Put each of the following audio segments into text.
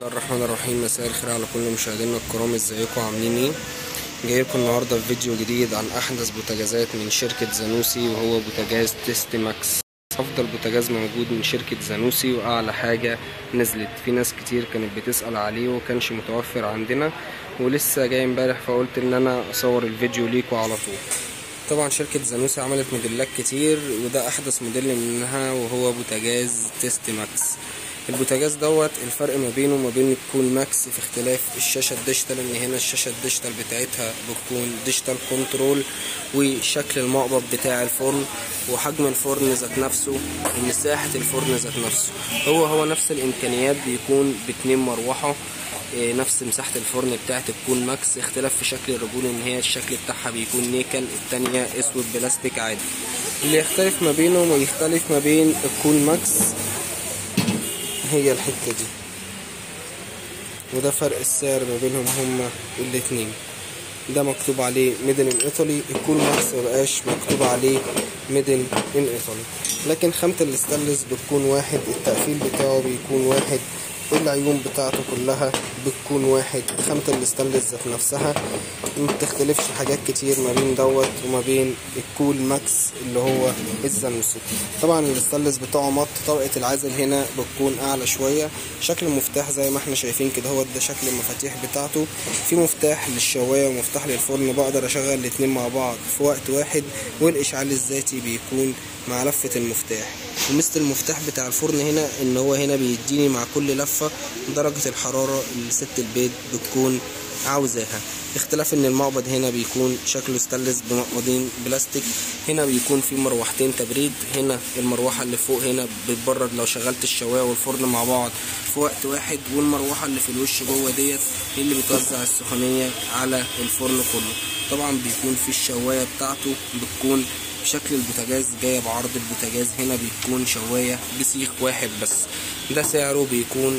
الرحمن الرحيم مساء الخير على كل مشاهدينا الكرام ازيكم عاملين ايه جاي لكم النهارده في فيديو جديد عن احدث بوتاجازات من شركه زانوسي وهو بوتاجاز تيست ماكس افضل بوتاجاز موجود من شركه زانوسي واعلى حاجه نزلت في ناس كتير كانت بتسال عليه وكانش متوفر عندنا ولسه جاي امبارح فقلت ان انا اصور الفيديو ليكوا على طول طبعا شركة زانوسي عملت موديلات كتير وده أحدث موديل منها وهو بوتاجاز تيست ماكس البوتاجاز دوت الفرق ما بينه وما بين الكول ماكس في اختلاف الشاشة الديجيتال ان هنا الشاشة الديجيتال بتاعتها بتكون ديجيتال كنترول وشكل المقبض بتاع الفرن وحجم الفرن ذات نفسه ومساحة الفرن ذات نفسه هو هو نفس الامكانيات بيكون باتنين مروحة نفس مساحة الفرن بتاعت الكول ماكس اختلاف في شكل الرجول ان هي الشكل بتاعها بيكون نيكل التانية اسود بلاستيك عادي اللي يختلف ما بينه ويختلف ما بين الكول ماكس هي الحتة دي وده فرق السعر ما بينهم هما الاتنين ده مكتوب عليه ميدن ان ايطالي الكول ماكس مبقاش مكتوب عليه ميدن ان ايطالي لكن خامة الاستانلس بتكون واحد التقفيل بتاعه بيكون واحد العيون بتاعته كلها بتكون واحد خامة الاستانلس ذات نفسها مبتختلفش حاجات كتير ما بين دوت وما بين الكول ماكس اللي هو الزانوسي طبعا الاستانلس بتاعه مط طبقة العزل هنا بتكون اعلى شوية شكل المفتاح زي ما احنا شايفين كده هو ده شكل المفاتيح بتاعته في مفتاح للشواية ومفتاح للفرن بقدر اشغل الاتنين مع بعض في وقت واحد والاشعال الذاتي بيكون مع لفة المفتاح ومثل المفتاح بتاع الفرن هنا ان هو هنا بيديني مع كل لفة درجة الحرارة اللي ست البيت بتكون عاوزاها اختلاف ان المقبض هنا بيكون شكله ستانلس بمقبضين بلاستيك هنا بيكون في مروحتين تبريد هنا المروحة اللي فوق هنا بتبرد لو شغلت الشواية والفرن مع بعض في وقت واحد والمروحة اللي في الوش جوه ديت اللي بتوزع السخونية على الفرن كله طبعا بيكون في الشواية بتاعته بتكون شكل البوتاجاز جاية بعرض البوتاجاز هنا بيكون شواية بسيخ واحد بس ده سعره بيكون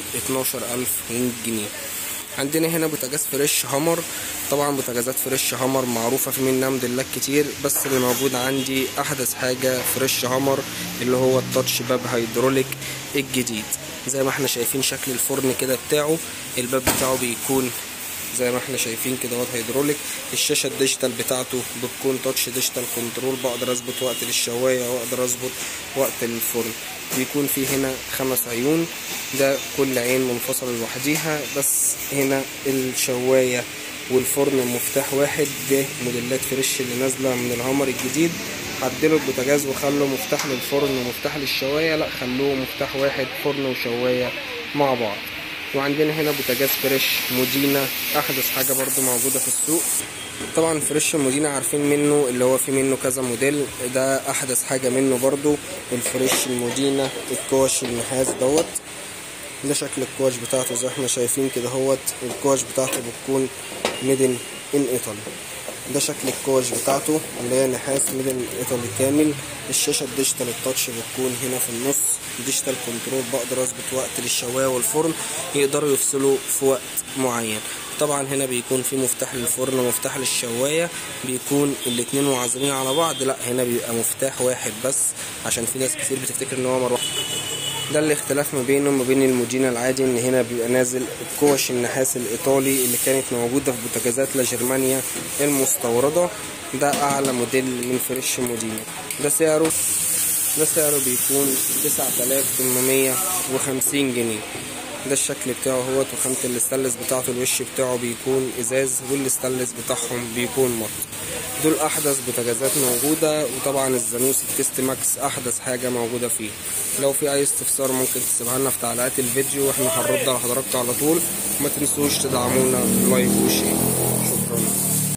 12100 جنيه عندنا هنا بوتاجاز فريش هامر طبعا بوتاجازات فريش هامر معروفة في منها موديلات كتير بس اللي موجود عندي أحدث حاجة فريش هامر اللي هو التاتش باب هيدروليك الجديد زي ما احنا شايفين شكل الفرن كده بتاعه الباب بتاعه بيكون زي ما احنا شايفين كده هو هيدروليك الشاشه الديجيتال بتاعته بتكون تاتش ديجيتال كنترول بقدر اظبط وقت للشوايه واقدر اظبط وقت للفرن بيكون في هنا خمس عيون ده كل عين منفصله لوحديها بس هنا الشوايه والفرن مفتاح واحد ده موديلات فريش اللي نازله من الهامر الجديد عدلوا البوتاجاز وخلوا مفتاح للفرن ومفتاح للشوايه لا خلوه مفتاح واحد فرن وشوايه مع بعض وعندنا هنا بوتاجاز فريش مودينا احدث حاجه برضو موجوده في السوق طبعا فريش مودينا عارفين منه اللي هو في منه كذا موديل ده احدث حاجه منه برضو الفريش المودينا الكوش النحاس دوت ده شكل الكوش بتاعته زي احنا شايفين كده هوت الكوش بتاعته بتكون ميدن ان ايطالي ده شكل الكوش بتاعته اللي هي نحاس ميدن ايطالي كامل الشاشه الديجيتال التاتش بتكون هنا في النص ديجيتال كنترول بقدر اظبط وقت للشوايه والفرن يقدروا يفصلوا في وقت معين طبعا هنا بيكون في مفتاح للفرن ومفتاح للشوايه بيكون الاتنين معزلين على بعض لا هنا بيبقى مفتاح واحد بس عشان في ناس كتير بتفتكر ان هو مروحه ده الاختلاف ما بينه وما بين المودينا العادي ان هنا بيبقى نازل الكوش النحاس الايطالي اللي كانت موجوده في بوتاجازات لجرمانيا المستورده ده اعلى موديل من فريش مودينا ده سعره ده سعره بيكون 9850 جنيه ده الشكل بتاعه هوت وخامة الاستانلس بتاعته الوش بتاعه بيكون ازاز والاستانلس بتاعهم بيكون مط دول احدث بوتاجازات موجودة وطبعا الزانوسي تيست ماكس احدث حاجة موجودة فيه لو في اي استفسار ممكن تسيبها لنا في تعليقات الفيديو واحنا هنرد على حضراتكم على طول وما تنسوش تدعمونا لايك وشير شكرا